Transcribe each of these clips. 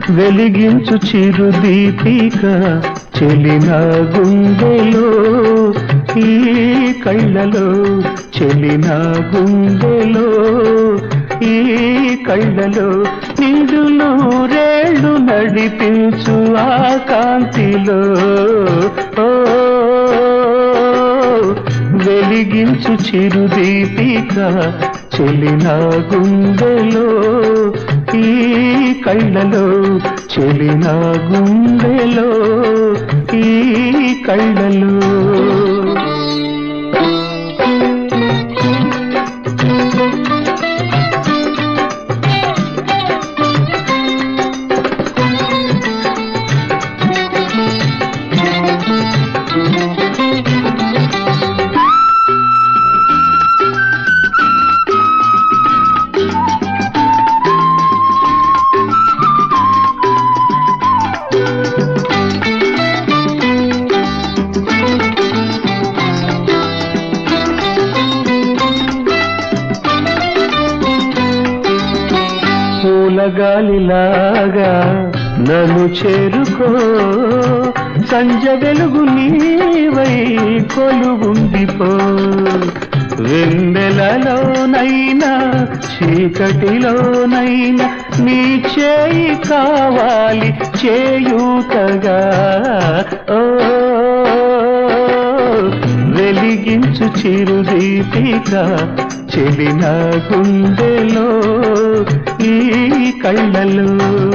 వెలిగించు చిరు దీపిక చెలిన గుండెలో ఈ కళ్ళలో చెలిన గుండెలో ఈ కళ్ళలో నిండులు రేళ్ళు నడిపించు ఆ కాంతిలో ఓ వెలిగించు చిరు దీపిక చెలిన గుండెలో ఈ కళ్ళలో చెలిన గుండెలో ఈ కళ్ళలో పూలగాలిలాగా నన్ను చేరుకో సంజ వెలుగు నీవై కొలుగుండిపో వెన్నెలలోనైనా చీకటిలోనైనా నీ చేయి కావాలి చేయూతగా ఓ వెలిగించు చిరుదీపిక చెలిన గుండెలో ఈ కళ్ళలో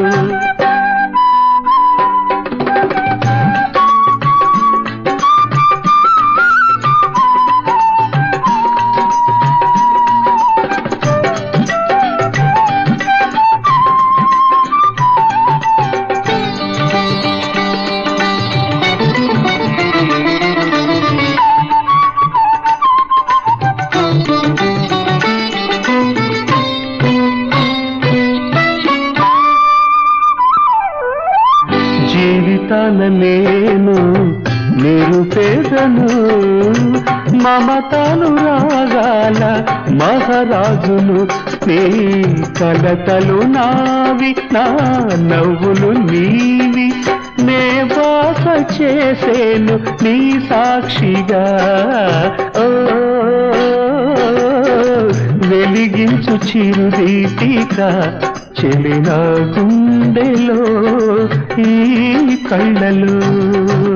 జీవితాన నేను నిరుపేదను మమతను రాగాల మహారాజును నీ కలతలు నావి నా నవ్వులు నీవి నే బాస చేసేను నీ సాక్షిగా ఓ వెలిగించు చిరుదీపిక చెలిన గుండెలో ఈ కళ్ళలో